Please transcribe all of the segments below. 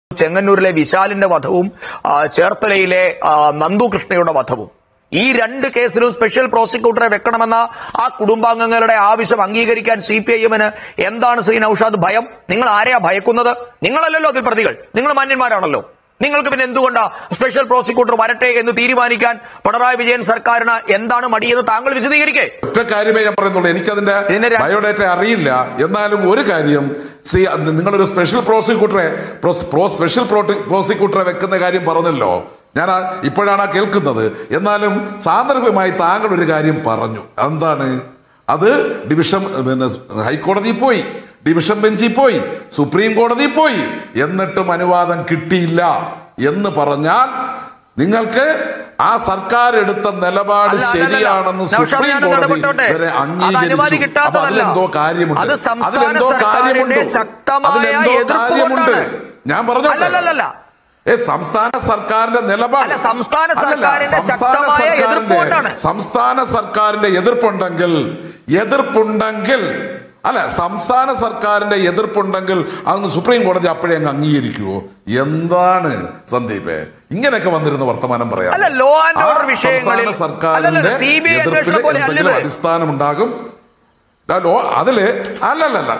ചെങ്ങന്നൂരിലെ വിശാലിന്റെ വധവും ആ, ചേർത്തലയിലെ ആ, നന്ദു കൃഷ്ണയുടെ വധവും ഈ രണ്ട് കേസിലും സ്പെഷ്യൽ പ്രോസിക്യൂട്ടറെ വെക്കണമെന്ന ആ കുടുംബാംഗങ്ങളുടെ ആവശ്യം അംഗീകരിക്കാൻ സി പി ഐ എമ്മിന് എന്താണ് ശ്രീ നൌഷാദ് ഭയം നിങ്ങൾ ആരെയാ ഭയക്കുന്നത് നിങ്ങളല്ലല്ലോ അതിൽ പ്രതികൾ നിങ്ങൾ മാന്യന്മാരാണല്ലോ നിങ്ങൾക്ക് പിന്നെ എന്തുകൊണ്ടാ സ്പെഷ്യൽ പ്രോസിക്യൂട്ടർ വരട്ടെ എന്ന് തീരുമാനിക്കാൻ പിണറായി വിജയൻ സർക്കാരിന് എന്താണ് മടിയെന്ന് താങ്കൾ വിശദീകരിക്കേ ഒറ്റ കാര്യമേ ഞാൻ പറയുന്നുള്ളൂ എനിക്കതിന്റെ ഇതിന്റെ ര- ബയോഡേറ്റ അറിയില്ല എന്നാലും ഒരു കാര്യം ശ്രീ അത് നിങ്ങളൊരു സ്പെഷ്യൽ പ്രോസിക്യൂട്ടറെ പ്രോ- പ്രോ- സ്പെഷ്യൽ പ്രോട്ടി- പ്രോസിക്യൂട്ടറെ വെക്കുന്ന കാര്യം പറഞ്ഞല്ലോ ഞാൻ ആ- ഇപ്പോഴാണ് ആ കേൾക്കുന്നത് എന്നാലും സാന്ദർഭ്യമായി താങ്കൾ ഒരു കാര്യം പറഞ്ഞു എന്താണ് അത് ഡിവിഷൻ പിന്നെ ഹൈക്കോടതിയിൽ പോയി ഡിവിഷൻ ബെഞ്ചിൽ പോയി സുപ്രീം കോടതിയിൽ പോയി എന്നിട്ടും അനുവാദം കിട്ടിയില്ല എന്ന് പറഞ്ഞാൽ നിങ്ങൾക്ക് ആ സർക്കാർ എടുത്ത നിലപാട് അല്ല, അല്ല, അല്ല. ശരിയാണെന്ന് നൗഷാദ് സുപ്രീം ഞാനത് കോടതി ഇടപെട്ടോട്ടെ? വരെ അത് അനുമതി അംഗീകരിച്ചു കിട്ടാത്തതല്ല. അപ്പൊ അതിലെന്തോ കാര്യമുണ്ട് അത് സംസ്ഥാന അതിലെന്തോ സർക്കാരിന്റെ കാര്യമുണ്ട് ശക്തമായ അതിലെന്തോ എതിർപ്പ് കാര്യമുണ്ട് കൊണ്ടാണ്. ഞാൻ പറഞ്ഞോട്ടെ അല്ലല്ലല്ല ഏ സംസ്ഥാന സർക്കാരിന്റെ നിലപാട് അല്ല, സംസ്ഥാന അല്ലല്ല, സർക്കാരിന്റെ സംസ്ഥാന ശക്തമായ സർക്കാരിന്റെ- എതിർപ്പ് കൊണ്ടാണ്. സംസ്ഥാന സർക്കാരിന്റെ എതിർപ്പുണ്ടെങ്കിൽ എതിർപ്പുണ്ടെങ്കിൽ അല്ല സംസ്ഥാന സർക്കാരിന്റെ എതിർപ്പുണ്ടെങ്കിൽ അതൊന്ന് സുപ്രീം കോടതി അപ്പോഴേ അങ്ങ് അംഗീകരിക്കുവോ എന്താണ് സന്ദീപേ ഇങ്ങനെയൊക്കെ വന്നിരുന്ന വർത്തമാനം പറയാം അല്ല, law and order ആ വിഷയങ്ങളിൽ- സംസ്ഥാന സർക്കാരിന്റെ അല്ലല്ല, CBI എതിർപ്പിൽ അന്വേഷണം പോലെ എന്തെങ്കിലും അല്ലല്ലോ. അടിസ്ഥാനമുണ്ടാകും ലോ അതില് അല്ലല്ലല്ല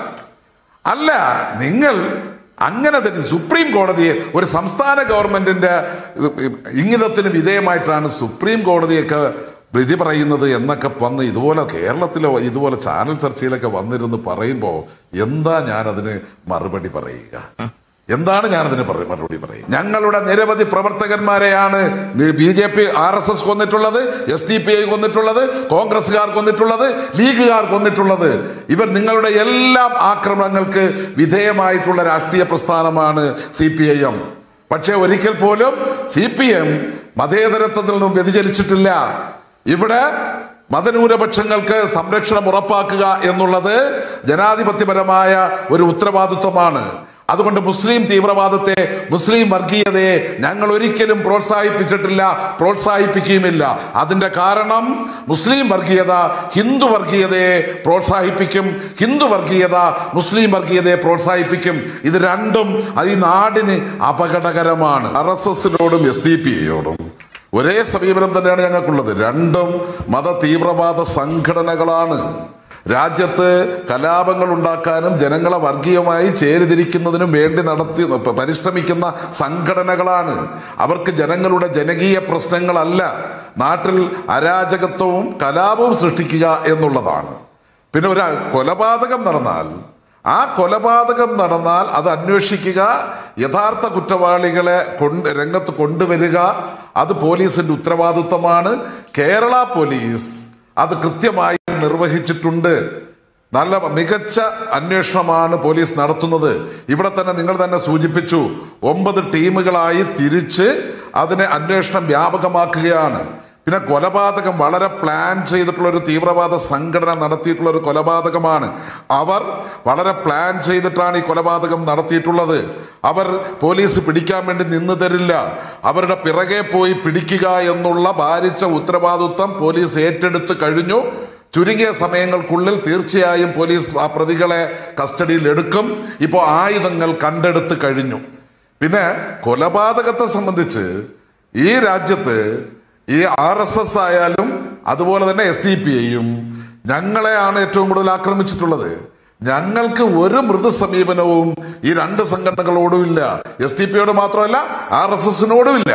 അല്ല നിങ്ങൾ അങ്ങനെ തന്നെ സുപ്രീം കോടതിയെ ഒരു സംസ്ഥാന ഗവൺമെന്റിന്റെ ഇംഗിതത്തിന് വിധേയമായിട്ടാണ് സുപ്രീം കോടതിയൊക്കെ വിധി പറയുന്നത് എന്നൊക്കെ വന്ന് ഇതുപോലെ കേരളത്തിലോ ഇതുപോലെ ചാനൽ ചർച്ചയിലൊക്കെ വന്നിരുന്ന് പറയുമ്പോൾ എന്താ ഞാനതിന് മറുപടി പറയുക എന്താണ് ഞാനതിന് പറ- മറുപടി പറയും ഞങ്ങളുടെ നിരവധി പ്രവർത്തകന്മാരെയാണ് B J P R S S കൊന്നിട്ടുള്ളത് എസ് ഡി പി ഐ കൊന്നിട്ടുള്ളത് കോൺഗ്രസ്സുകാർ കൊന്നിട്ടുള്ളത് ലീഗുകാർ കൊന്നിട്ടുള്ളത് ഇവർ നിങ്ങളുടെ എല്ലാം ആക്രമണങ്ങൾക്ക് വിധേയമായിട്ടുള്ള രാഷ്ട്രീയ പ്രസ്ഥാനമാണ് സി പി ഐ എം പക്ഷേ ഒരിക്കൽ പോലും സി പി എം മതേതരത്വത്തിൽ നിന്നും വ്യതിചലിച്ചിട്ടില്ല ഇവിടെ മതന്യൂനപക്ഷങ്ങൾക്ക് സംരക്ഷണം ഉറപ്പാക്കുക എന്നുള്ളത് ജനാധിപത്യപരമായ ഒരു ഉത്തരവാദിത്വമാണ് അതുകൊണ്ട് മുസ്ലിം തീവ്രവാദത്തെ മുസ്ലിം വർഗീയതയെ ഞങ്ങൾ ഒരിക്കലും പ്രോത്സാഹിപ്പിച്ചിട്ടില്ല പ്രോത്സാഹിപ്പിക്കുകയുമില്ല അതിന്റെ കാരണം മുസ്ലിം വർഗീയത ഹിന്ദു വർഗീയതയെ പ്രോത്സാഹിപ്പിക്കും ഹിന്ദു വർഗീയത മുസ്ലിം വർഗീയതയെ പ്രോത്സാഹിപ്പിക്കും ഇത് രണ്ടും ഈ നാടിന് അപകടകരമാണ് ആർ എസ് എസിനോടും എസ് ഡി പി യോടും ഒരേ സമീപനം തന്നെയാണ് ഞങ്ങൾക്കുള്ളത് രണ്ടും മത തീവ്രവാദ സംഘടനകളാണ് രാജ്യത്ത് കലാപങ്ങൾ ഉണ്ടാക്കാനും ജനങ്ങളെ വർഗീയമായി ചേരിതിരിക്കുന്നതിനും വേണ്ടി നടത്തി പരിശ്രമിക്കുന്ന സംഘടനകളാണ് അവർക്ക് ജനങ്ങളുടെ ജനകീയ പ്രശ്നങ്ങളല്ല നാട്ടിൽ അരാജകത്വവും കലാപവും സൃഷ്ടിക്കുക എന്നുള്ളതാണ് പിന്നെ ഒരു കൊലപാതകം നടന്നാൽ ആ കൊലപാതകം നടന്നാൽ അത് അന്വേഷിക്കുക യഥാർത്ഥ കുറ്റവാളികളെ കൊണ്ട് രംഗത്ത് കൊണ്ടുവരിക അത് പോലീസിന്റെ ഉത്തരവാദിത്വമാണ് കേരള പോലീസ് അത് കൃത്യമായി നിർവഹിച്ചിട്ടുണ്ട് നല്ല മികച്ച അന്വേഷണമാണ് പോലീസ് നടത്തുന്നത് ഇവിടെ തന്നെ നിങ്ങൾ തന്നെ സൂചിപ്പിച്ചു ഒമ്പത് ടീമുകളായി തിരിച്ച് അതിനെ അന്വേഷണം വ്യാപകമാക്കുകയാണ് പിന്നെ കൊലപാതകം വളരെ പ്ലാൻ ചെയ്തിട്ടുള്ള ഒരു തീവ്രവാദ സംഘടന നടത്തിയിട്ടുള്ള ഒരു കൊലപാതകമാണ് അവർ വളരെ പ്ലാൻ ചെയ്തിട്ടാണ് ഈ കൊലപാതകം നടത്തിയിട്ടുള്ളത് അവർ പോലീസ് പിടിക്കാൻ വേണ്ടി നിന്നു തരില്ല അവരുടെ പിറകെ പോയി പിടിക്കുക എന്നുള്ള ഭാരിച്ച ഉത്തരവാദിത്വം പോലീസ് ഏറ്റെടുത്ത് കഴിഞ്ഞു ചുരുങ്ങിയ സമയങ്ങൾക്കുള്ളിൽ തീർച്ചയായും പോലീസ് ആ പ്രതികളെ കസ്റ്റഡിയിൽ എടുക്കും ഇപ്പോൾ ആയുധങ്ങൾ കണ്ടെടുത്ത് കഴിഞ്ഞു പിന്നെ കൊലപാതകത്തെ സംബന്ധിച്ച് ഈ രാജ്യത്ത് ഈ ആർ എസ് എസ് ആയാലും അതുപോലെ തന്നെ എസ് ഡി പി ഐയും ഞങ്ങളെയാണ് ഏറ്റവും കൂടുതൽ ആക്രമിച്ചിട്ടുള്ളത് ഞങ്ങൾക്ക് ഒരു മൃദു സമീപനവും ഈ രണ്ട് സംഘടനകളോടും ഇല്ല എസ് ഡി പിയോട് മാത്രമല്ല ആർ എസ് എസിനോടും ഇല്ല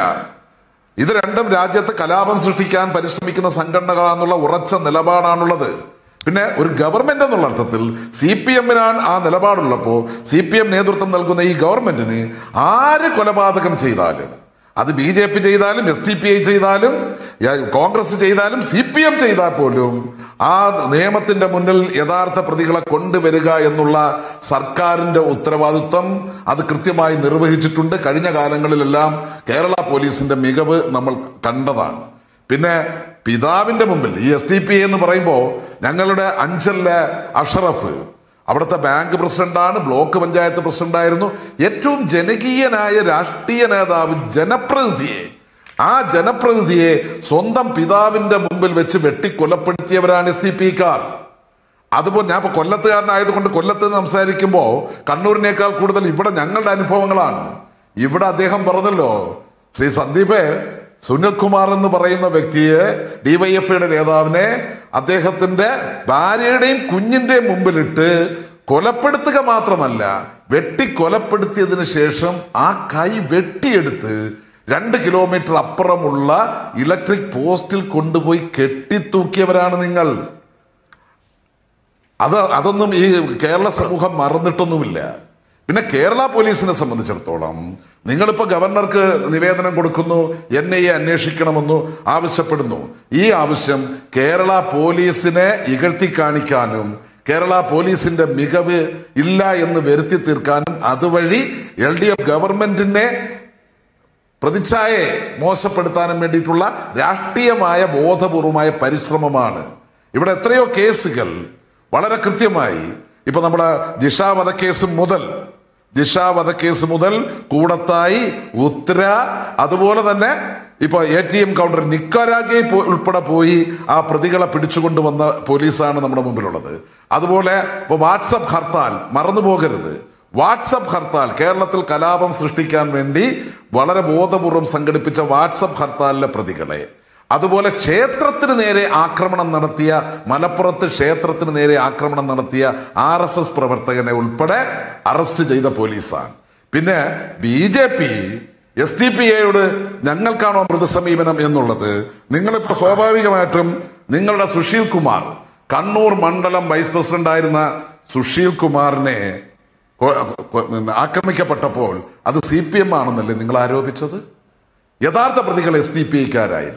ഇത് രണ്ടും രാജ്യത്ത് കലാപം സൃഷ്ടിക്കാൻ പരിശ്രമിക്കുന്ന സംഘടനകളാണെന്നുള്ള ഉറച്ച നിലപാടാണുള്ളത് പിന്നെ ഒരു ഗവൺമെന്റ് എന്നുള്ള അർത്ഥത്തിൽ സി പി എമ്മിനാണ് ആ നിലപാടുള്ളപ്പോൾ സി പി എം നേതൃത്വം നൽകുന്ന ഈ ഗവൺമെന്റിന് ആര് കൊലപാതകം ചെയ്താലും അത് ബി ജെ പി ചെയ്താലും എസ് ഡി പി ഐ ചെയ്താലും യ- കോൺഗ്രസ് ചെയ്താലും സി പി എം ചെയ്താൽ പോലും ആ നിയമത്തിന്റെ മുന്നിൽ യഥാർത്ഥ പ്രതികളെ കൊണ്ടുവരിക എന്നുള്ള സർക്കാരിന്റെ ഉത്തരവാദിത്വം അത് കൃത്യമായി നിർവഹിച്ചിട്ടുണ്ട് കഴിഞ്ഞ കാലങ്ങളിലെല്ലാം കേരള പോലീസിന്റെ മികവ് നമ്മൾ കണ്ടതാണ് പിന്നെ പിതാവിന്റെ മുമ്പിൽ ഈ എസ് ഡി പി എന്ന് പറയുമ്പോൾ ഞങ്ങളുടെ അഞ്ചലിലെ അഷറഫ് അവിടുത്തെ ബാങ്ക് പ്രസിഡന്റാണ് ബ്ലോക്ക് പഞ്ചായത്ത് പ്രസിഡന്റായിരുന്നു ഏറ്റവും ജനകീയനായ രാഷ്ട്രീയ നേതാവ് ജനപ്രതിനിധിയെ ആ ജനപ്രതിനിധിയെ സ്വന്തം പിതാവിന്റെ മുമ്പിൽ വെച്ച് വെട്ടിക്കൊലപ്പെടുത്തിയവരാണ് എസ് ഡി പിക്കാർ അതുപോലെ ഞാൻ ഇപ്പൊ കൊല്ലത്തുകാരനായതുകൊണ്ട് കൊല്ലത്ത് നിന്ന് സംസാരിക്കുമ്പോൾ കണ്ണൂരിനേക്കാൾ കൂടുതൽ ഇവിടെ ഞങ്ങളുടെ അനുഭവങ്ങളാണ് ഇവിടെ അദ്ദേഹം പറഞ്ഞല്ലോ ശ്രീ സന്ദീപ് സുനിൽകുമാർ എന്ന് പറയുന്ന വ്യക്തിയെ ഡിവൈഎഫ്ഐയുടെ നേതാവിനെ അദ്ദേഹത്തിന്റെ ഭാര്യയുടെയും കുഞ്ഞിന്റെയും മുമ്പിലിട്ട് കൊലപ്പെടുത്തുക മാത്രമല്ല വെട്ടി കൊലപ്പെടുത്തിയതിന് ശേഷം ആ കൈ വെട്ടിയെടുത്ത് രണ്ട് കിലോമീറ്റർ അപ്പുറമുള്ള ഇലക്ട്രിക് പോസ്റ്റിൽ കൊണ്ടുപോയി കെട്ടിത്തൂക്കിയവരാണ് നിങ്ങൾ അത് അതൊന്നും ഈ കേരള സമൂഹം മറന്നിട്ടൊന്നുമില്ല പിന്നെ കേരള പോലീസിനെ സംബന്ധിച്ചിടത്തോളം നിങ്ങളിപ്പോ ഗവർണർക്ക് നിവേദനം കൊടുക്കുന്നു എൻ ഐ എ അന്വേഷിക്കണമെന്നു ആവശ്യപ്പെടുന്നു ഈ ആവശ്യം കേരള പോലീസിനെ ഇകഴ്ത്തി കാണിക്കാനും കേരള പോലീസിന്റെ മികവ് ഇല്ല എന്ന് വരുത്തി തീർക്കാനും അതുവഴി എൽ ഡി എഫ് ഗവൺമെന്റിനെ പ്രതിച്ഛായയെ മോശപ്പെടുത്താനും വേണ്ടിയിട്ടുള്ള രാഷ്ട്രീയമായ ബോധപൂർവമായ പരിശ്രമമാണ് ഇവിടെ എത്രയോ കേസുകൾ വളരെ കൃത്യമായി ഇപ്പൊ നമ്മുടെ ജിഷ വധക്കേസ് മുതൽ ജിഷ വധക്കേസ് മുതൽ കൂടത്തായി ഉത്തര അതുപോലെ തന്നെ ഇപ്പൊ എ ടി എം കൗണ്ടർ നിക്കരാഗെ ഉൾപ്പെടെ പോയി ആ പ്രതികളെ പിടിച്ചുകൊണ്ടുവന്ന പോലീസാണ് നമ്മുടെ മുമ്പിലുള്ളത് അതുപോലെ ഇപ്പൊ വാട്സപ്പ് ഹർത്താൽ മറന്നു പോകരുത് വാട്സപ്പ് ഹർത്താൽ കേരളത്തിൽ കലാപം സൃഷ്ടിക്കാൻ വേണ്ടി വളരെ ബോധപൂർവം സംഘടിപ്പിച്ച വാട്സപ്പ് ഹർത്താലിലെ പ്രതികളെ അതുപോലെ ക്ഷേത്രത്തിന് നേരെ ആക്രമണം നടത്തിയ മലപ്പുറത്ത് ക്ഷേത്രത്തിന് നേരെ ആക്രമണം നടത്തിയ ആർ എസ് എസ് പ്രവർത്തകനെ ഉൾപ്പെടെ അറസ്റ്റ് ചെയ്ത പോലീസാണ് പിന്നെ B J P S T P എയോട് ഞങ്ങൾക്കാണോ മൃദുസമീപനം എന്നുള്ളത് നിങ്ങളിപ്പോ സ്വാഭാവികമായിട്ടും നിങ്ങളുടെ സുശീൽ കുമാർ കണ്ണൂർ മണ്ഡലം വൈസ് പ്രസിഡന്റ് ആയിരുന്ന സുശീൽ കുമാറിനെ കൊ- കൊ- പിന്നെ ആക്രമിക്കപ്പെട്ടപ്പോൾ അത് സി പി എം ആണെന്നല്ലേ നിങ്ങൾ ആരോപിച്ചത് യഥാർത്ഥ പ്രതികൾ എസ് ഡി പി ഐക്കാരായിരുന്നു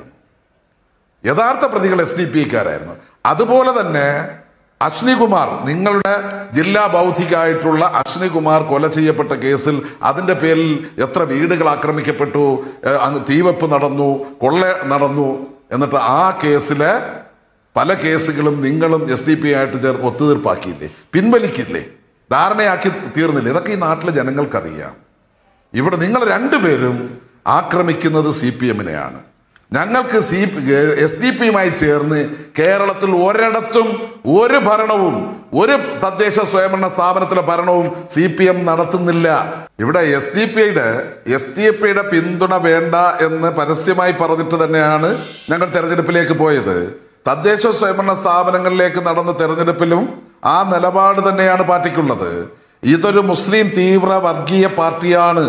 യഥാർത്ഥ പ്രതികൾ എസ് ഡി പി ഐക്കാരായിരുന്നു അതുപോലെ തന്നെ അശ്നികുമാർ നിങ്ങളുടെ ജില്ലാ ബൗദ്ധികായിട്ടുള്ള അശ്നികുമാർ കൊല ചെയ്യപ്പെട്ട കേസിൽ അതിന്റെ പേരിൽ എത്ര വീടുകൾ ആക്രമിക്കപ്പെട്ടു ഏഹ് അങ്ങ് തീവെപ്പ് നടന്നു കൊള്ള നടന്നു എന്നിട്ട് ആ കേസിലെ പല കേസുകളും നിങ്ങളും എസ് ഡി പി ആയിട്ട് ചേർന്ന് ഒത്തുതീർപ്പാക്കിയില്ലേ പിൻവലിക്കില്ലേ ധാരണയാക്കി തീർന്നില്ലേ ഇതൊക്കെ ഈ നാട്ടിലെ ജനങ്ങൾക്കറിയാം ഇവിടെ നിങ്ങൾ രണ്ടുപേരും ആക്രമിക്കുന്നത് സി പി എമ്മിനെയാണ് ഞങ്ങൾക്ക് സി എസ് ഡി പിയുമായി ചേർന്ന് കേരളത്തിൽ ഒരിടത്തും ഒരു ഭരണവും ഒരു തദ്ദേശ സ്വയംഭരണ സ്ഥാപനത്തിലെ ഭരണവും സി പി എം നടത്തുന്നില്ല ഇവിടെ എസ് ഡി പി ഐയുടെ എസ് ഡി പി ഐയുടെ പിന്തുണ വേണ്ട എന്ന് പരസ്യമായി പറഞ്ഞിട്ട് തന്നെയാണ് ഞങ്ങൾ തെരഞ്ഞെടുപ്പിലേക്ക് പോയത് തദ്ദേശ സ്വയംഭരണ സ്ഥാപനങ്ങളിലേക്ക് നടന്ന തെരഞ്ഞെടുപ്പിലും ആ നിലപാട് തന്നെയാണ് പാർട്ടിക്കുള്ളത് ഇതൊരു മുസ്ലിം തീവ്ര വർഗീയ പാർട്ടിയാണ്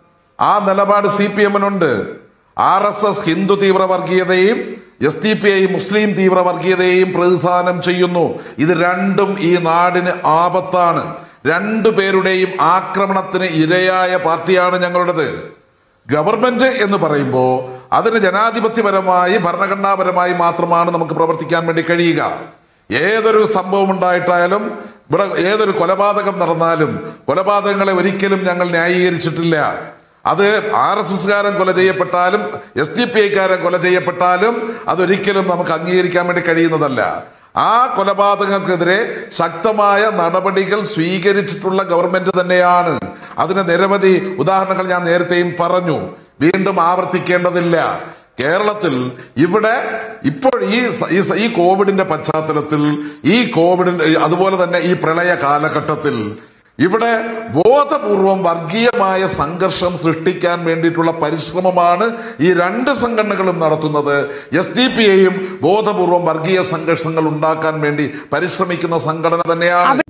ആ നിലപാട് സി പി എമ്മിനുണ്ട് ആർ എസ് എസ് ഹിന്ദു തീവ്ര വർഗീയതയും എസ് ടി പി ഐ മുസ്ലിം തീവ്ര വർഗീയതയെയും പ്രതിദാനം ചെയ്യുന്നു ഇത് രണ്ടും ഈ നാടിന് ആപത്താണ് രണ്ടു പേരുടെയും ആക്രമണത്തിന് ഇരയായ പാർട്ടിയാണ് ഞങ്ങളുടേത് ഗവൺമെന്റ് എന്ന് പറയുമ്പോൾ അതിന് ജനാധിപത്യപരമായി ഭരണഘടനാപരമായി മാത്രമാണ് നമുക്ക് പ്രവർത്തിക്കാൻ വേണ്ടി കഴിയുക ഏതൊരു സംഭവം ഉണ്ടായിട്ടായാലും ഇവിടെ ഏതൊരു കൊലപാതകം നടന്നാലും കൊലപാതകങ്ങളെ ഒരിക്കലും ഞങ്ങൾ ന്യായീകരിച്ചിട്ടില്ല അത് ആർ എസ് എസ്കാരൻ കൊല ചെയ്യപ്പെട്ടാലും എസ് ഡി പി ഐക്കാരൻ കൊല ചെയ്യപ്പെട്ടാലും അതൊരിക്കലും നമുക്ക് അംഗീകരിക്കാൻ വേണ്ടി കഴിയുന്നതല്ല ആ കൊലപാതകങ്ങൾക്കെതിരെ ശക്തമായ നടപടികൾ സ്വീകരിച്ചിട്ടുള്ള ഗവൺമെന്റ് തന്നെയാണ് അതിന് നിരവധി ഉദാഹരണങ്ങൾ ഞാൻ നേരത്തെയും പറഞ്ഞു വീണ്ടും ആവർത്തിക്കേണ്ടതില്ല കേരളത്തിൽ ഇവിടെ ഇപ്പോൾ ഈ സ- ഈ സ- ഈ കോവിഡിന്റെ പശ്ചാത്തലത്തിൽ ഈ കോവിഡിന്റെ അതുപോലെ തന്നെ ഈ പ്രളയ കാലഘട്ടത്തിൽ ഇവിടെ ബോധപൂർവം വർഗീയമായ സംഘർഷം സൃഷ്ടിക്കാൻ വേണ്ടിയിട്ടുള്ള പരിശ്രമമാണ് ഈ രണ്ട് സംഘടനകളും നടത്തുന്നത് എസ് ഡി പി ഐയും ബോധപൂർവം വർഗീയ സംഘർഷങ്ങൾ ഉണ്ടാക്കാൻ വേണ്ടി പരിശ്രമിക്കുന്ന സംഘടന തന്നെയാണ്